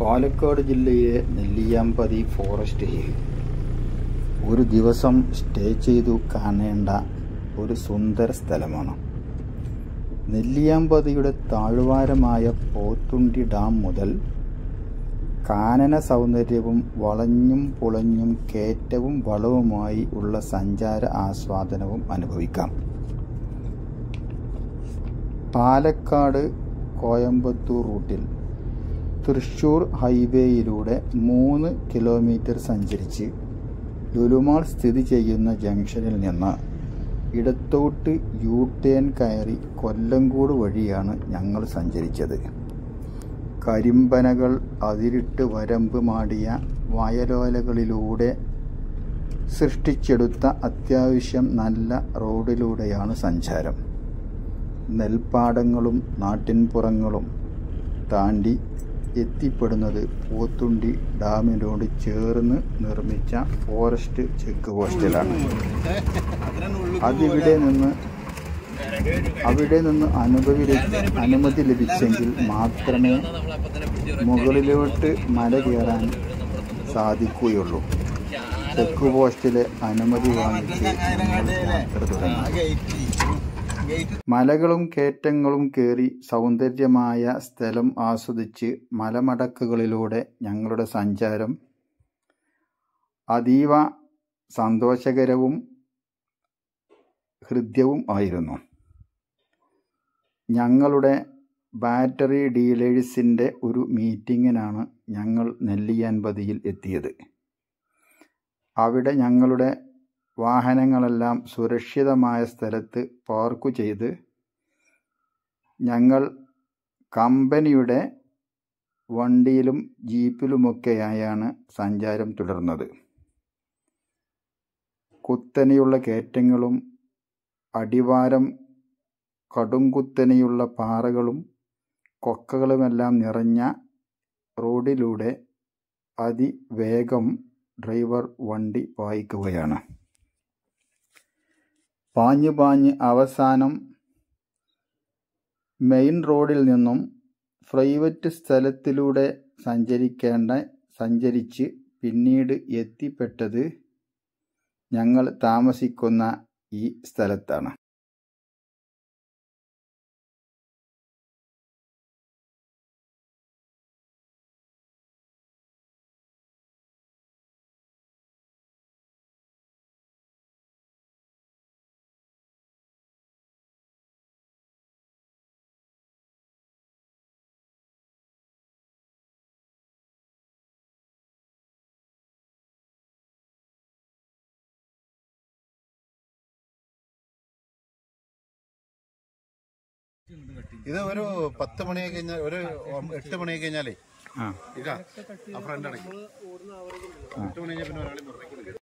പാലക്കാട് ജില്ലയിലെ Nelliyampathy forest hill ഒരു ദിവസം സ്റ്റേ ചെയ്തു കാണേണ്ട ഒരു സുന്ദര സ്ഥലമാണ് നെല്ലിയാമ്പതിയുടെ താഴ്വാരമായ പോത്തുണ്ടി ഡാം മുതൽ കാനന സൗന്ദര്യവും വളഞ്ഞും പുളഞ്ഞും കയറ്റവും വളവുമായി ഉള്ള സഞ്ചാര ആസ്വാദനവും അനുഭവിക്കാം പാലക്കാട് കോയമ്പത്തൂർ റൂട്ടിൽ തൃശൂർ ഹൈവേയിലൂടെ മൂന്ന് കിലോമീറ്റർ സഞ്ചരിച്ച് ലുലുമാൾ സ്ഥിതി ചെയ്യുന്ന ജംഗ്ഷനിൽ നിന്ന് ഇടത്തോട്ട് യു ടേൺ കയറി കൊല്ലങ്കോട് വഴിയാണ് ഞങ്ങൾ സഞ്ചരിച്ചത് കരിമ്പനകൾ അതിരിട്ട് വരമ്പ് മാടിയ വയലോലകളിലൂടെ സൃഷ്ടിച്ചെടുത്ത അത്യാവശ്യം നല്ല റോഡിലൂടെയാണ് സഞ്ചാരം നെൽപ്പാടങ്ങളും നാട്ടിൻപുറങ്ങളും താണ്ടി എത്തിപ്പെടുന്നത് പോത്തുണ്ടി ഡാമിനോട് ചേർന്ന് നിർമ്മിച്ച ഫോറസ്റ്റ് ചെക്ക് പോസ്റ്റിലാണ് അതിവിടെ നിന്ന് അവിടെ നിന്ന് അനുമതി ലഭി- അനുമതി ലഭിച്ചെങ്കിൽ മാത്രമേ മുകളിലോട്ട് മല കയറാൻ സാധിക്കുകയുള്ളൂ ചെക്ക് പോസ്റ്റിലെ അനുമതി വാങ്ങിച്ച് ഞങ്ങൾ യാത്ര തുടങ്ങി മലകളും കയറ്റങ്ങളും കയറി സൗന്ദര്യമായ സ്ഥലം ആസ്വദിച്ച് മലമടക്കുകളിലൂടെ ഞങ്ങളുടെ സഞ്ചാരം അതീവ സന്തോഷകരവും ഹൃദ്യവും ആയിരുന്നു ഞങ്ങളുടെ ബാറ്ററി ഡീലേഴ്സിൻ്റെ ഒരു മീറ്റിങ്ങിനാണ് ഞങ്ങൾ നെല്ലിയാൻപതിയിൽ എത്തിയത് അവിടെ ഞങ്ങളുടെ വാഹനങ്ങളെല്ലാം സുരക്ഷിതമായ സ്ഥലത്ത് പാർക്ക് ചെയ്ത് ഞങ്ങൾ കമ്പനിയുടെ വണ്ടിയിലും ജീപ്പിലുമൊക്കെയായാണ് സഞ്ചാരം തുടർന്നത് കുത്തനെയുള്ള കയറ്റങ്ങളും അടിവാരം കടുംകുത്തനെയുള്ള പാറകളും കൊക്കകളുമെല്ലാം നിറഞ്ഞ റോഡിലൂടെ അതിവേഗം ഡ്രൈവർ വണ്ടി പായിക്കുകയാണ് പാഞ്ഞു പാഞ്ഞ് അവസാനം മെയിൻ റോഡിൽ നിന്നും പ്രൈവറ്റ് സ്ഥലത്തിലൂടെ സഞ്ചരിക്കേണ്ട സഞ്ചരിച്ച് പിന്നീട് എത്തിപ്പെട്ടത് ഞങ്ങൾ താമസിക്കുന്ന ഈ സ്ഥലത്താണ് ഇത് ഒരു പത്ത് മണി കഴിഞ്ഞാൽ ഒരു എട്ട് മണി കഴിഞ്ഞാലേ ആ ഇതാ ആ ഫ്രണ്ട് അടയ്ക്കും എട്ട് മണി കഴിഞ്ഞാൽ പിന്നെ ഒരാളെ നിർത്തിക്കില്ല